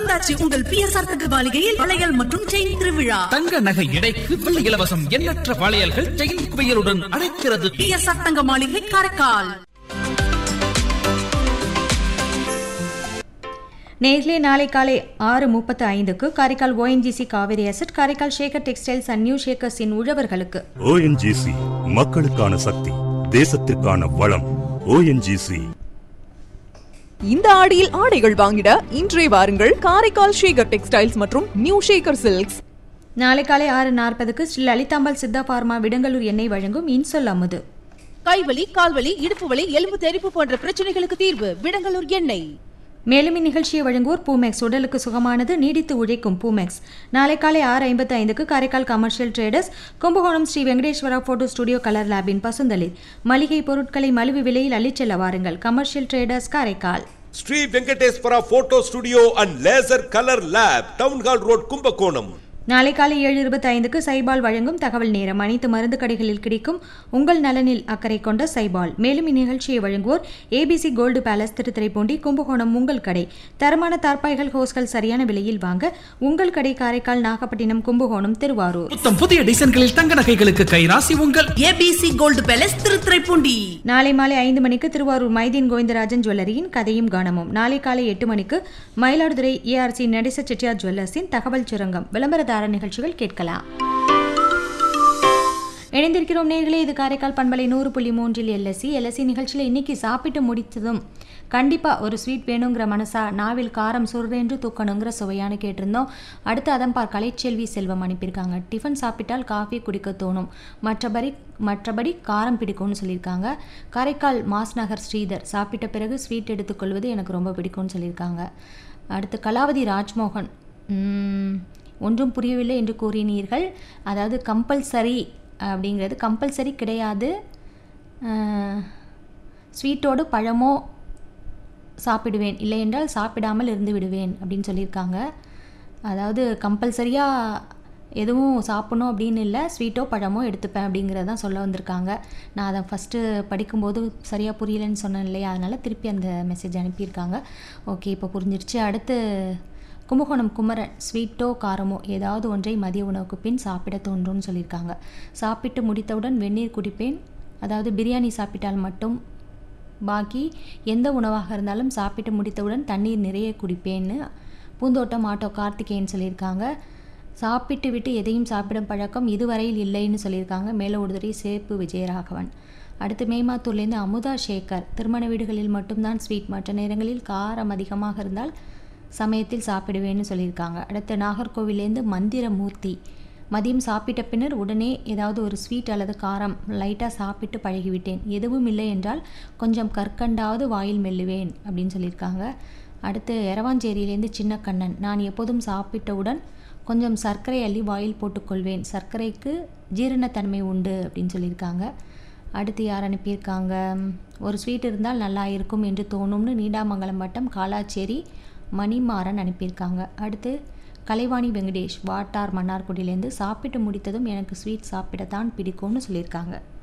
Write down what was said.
வந்தாச்சு உங்கள் பிஎஸ்ஆர் தகவலிகையில் வளையல் மற்றும் செயின் திருவிழா தங்க நகை எடைக்கு வெள்ளி இலவசம் எண்ணற்ற வளையல்கள் செயின் குவியலுடன் அழைக்கிறது பிஎஸ்ஆர் தங்க மாளிகை காரைக்கால் நேர்களே நாளை காலை ஆறு முப்பத்து ஐந்துக்கு Karaikal ONGC Kaveri asset Karaikal Shekar textiles and new ஷேக்கர்ஸின் உழவர்களுக்கு ஓஎன்ஜிசி மக்களுக்கான சக்தி தேசத்திற்கான வளம் ஓஎன்ஜிசி இந்த ஆடியில் ஆடைகள் வாங்கிட இன்றே வாருங்கள் காரைக்கால் ஷேகர் டெக்ஸ்டைல்ஸ் மற்றும் நியூ ஷேகர் சில்க்ஸ் நாளை காலை ஆறு நாற்பதுக்கு ஸ்ரீ லலிதாம்பாள் சித்தா பார்மா விடங்கலூர் எண்ணெய் வழங்கும் இன்சொல் அமுது கைவலி கால்வலி இடுப்பு வலி எலும்பு தெறிப்பு போன்ற பிரச்சனைகளுக்கு தீர்வு விடங்கலூர் எண்ணெய் மேலும் இந்நிகழ்ச்சியை வழங்குவோர் பூமெக்ஸ் உடலுக்கு சுகமானது நீடித்து உழைக்கும் பூமெக்ஸ் நாளை காலை ஆறு ஐம்பத்து ஐந்துக்கு Karaikal commercial traders Kumbakonam Shri Venkateswara photo studio colour லேபின் பசுந்தளிர் மளிகை பொருட்களை மலிவு விலையில் அள்ளிச் செல்ல வாருங்கள் commercial traders Karaikal Shri Venkateswara photo studio and laser colour lab town hall road Kumbakonam நாளை காலை ஏழு இருபத்தி ஐந்துக்கு சைபால் வழங்கும் தகவல் நேரம் அனைத்து மருந்து கடைகளில் கிடைக்கும் உங்கள் நலனில் அக்கறை கொண்ட சைபால் மேலும் இந்நிகழ்ச்சியை வழங்குவோர் ABC gold palace Thiruthuraipoondi Kumbakonam உங்கள் கடை தரமான தார்பாய்கள் ஹோஸ்கள் சரியான விலையில் வாங்க உங்கள் கடை காரைக்கால் நாகப்பட்டினம் கும்பகோணம் திருவாரூர் புத்தம் புதிய டிசைன்களில் தங்க நகைகளுக்கு கைராசி உங்கள் ஏபிசி கோல்டு பேலஸ் திருத்துறைப்பூண்டி நாளை மாலை ஐந்து மணிக்கு திருவாரூர் மைதீன் கோவிந்தராஜன் ஜுவல்லரியின் கதையும் கானமும் நாளை காலை எட்டு மணிக்கு மயிலாடுதுறை ஏஆர்சி நடேச செட்டியார் ஜுவல்லர்ஸின் தகவல் சுரங்கம் விளம்பரதார நிகழ்ச்சிகள் கேட்கலாம் இணைந்திருக்கிறோம் நேர்களே இது காரைக்கால் பண்பலை நூறு புள்ளி மூன்றில் எல்எஸ்சி எல்எஸ்சி நிகழ்ச்சியில் இன்னைக்கு சாப்பிட்டு முடித்ததும் கண்டிப்பாக ஒரு ஸ்வீட் வேணுங்கிற மனசா நாவில் காரம் சுருரென்று தூக்கணுங்கிற சுவையான கேட்டிருந்தோம் அடுத்து அதன்பார் கலைச்செல்வி செல்வம் அனுப்பியிருக்காங்க டிஃபன் சாப்பிட்டால் காஃபி குடிக்க தோணும் மற்றபடி மற்றபடி காரம் பிடிக்கும்னு சொல்லியிருக்காங்க காரைக்கால் மாஸ் நகர் ஸ்ரீதர் சாப்பிட்ட பிறகு ஸ்வீட் எடுத்துக்கொள்வது எனக்கு ரொம்ப பிடிக்கும்னு சொல்லியிருக்காங்க அடுத்து கலாவதி ராஜ்மோகன் உம், ஒன்றும் புரியவில்லை என்று கூறினீர்கள் அதாவது கம்பல்சரி அப்படிங்கிறது கம்பல்சரி கிடையாது அஹ், ஸ்வீட்டோடு பழமோ சாப்பிடுவேன் இல்லை என்றால் சாப்பிடாமல் இருந்து விடுவேன் அப்படின்னு சொல்லியிருக்காங்க அதாவது கம்பல்சரியாக எதுவும் சாப்பிடணும் அப்படின்னு இல்லை ஸ்வீட்டோ பழமோ எடுத்துப்பேன் அப்படிங்கிறதான் சொல்ல வந்திருக்காங்க நான் அதை ஃபஸ்ட்டு படிக்கும்போது சரியாக புரியலன்னு சொன்னேன் இல்லையா அதனால் திருப்பி அந்த மெசேஜ் அனுப்பியிருக்காங்க ஓகே இப்போ புரிஞ்சிருச்சு அடுத்து கும்பகோணம் குமரன் ஸ்வீட்டோ காரமோ ஏதாவது ஒன்றை மதிய உணவுக்கு பின் சாப்பிட தோன்றும்னு சொல்லியிருக்காங்க சாப்பிட்டு முடித்தவுடன் வெந்நீர் குடிப்பேன் அதாவது பிரியாணி சாப்பிட்டால் மட்டும் பாக்கி எந்த உணவாக இருந்தாலும் சாப்பிட்டு முடித்தவுடன் தண்ணீர் நிறைய குடிப்பேன்னு பூந்தோட்டம் ஆட்டோ கார்த்திகேயன் சொல்லியிருக்காங்க சாப்பிட்டு விட்டு எதையும் சாப்பிடும் பழக்கம் இதுவரையில் இல்லைன்னு சொல்லியிருக்காங்க மேலோடுதுறை சேப்பு விஜயராகவன் அடுத்து மேமாத்தூர்லேருந்து அமுதா சேகர் திருமண வீடுகளில் மட்டும்தான் ஸ்வீட் மற்ற நேரங்களில் காரம் அதிகமாக இருந்தால் சமயத்தில் சாப்பிடுவேன்னு சொல்லியிருக்காங்க அடுத்து நாகர்கோவிலேருந்து மந்திரமூர்த்தி மதியம் சாப்பிட்ட பின்னர் உடனே ஏதாவது ஒரு ஸ்வீட் அல்லது காரம் லைட்டாக சாப்பிட்டு பழகிவிட்டேன் எதுவும் இல்லை என்றால் கொஞ்சம் கற்கண்டாவது வாயில் மெல்லுவேன் அப்படின்னு சொல்லியிருக்காங்க அடுத்து எரவாஞ்சேரியிலேருந்து சின்ன கண்ணன் நான் எப்போதும் சாப்பிட்டவுடன் கொஞ்சம் சர்க்கரை அள்ளி வாயில் போட்டுக்கொள்வேன் சர்க்கரைக்கு ஜீரணத்தன்மை உண்டு அப்படின்னு சொல்லியிருக்காங்க அடுத்து யார் அனுப்பியிருக்காங்க ஒரு ஸ்வீட் இருந்தால் நல்லா இருக்கும் என்று தோணும்னு நீடாமங்கலம் வட்டம் காலாச்சேரி மணிமாறன் அனுப்பியிருக்காங்க அடுத்து கலைவாணி வெங்கடேஷ் வாட்டார் மன்னார்குடியிலேருந்து சாப்பிட்டு முடித்ததும் எனக்கு ஸ்வீட் சாப்பிடத்தான் பிடிக்கும்னு சொல்லியிருக்காங்க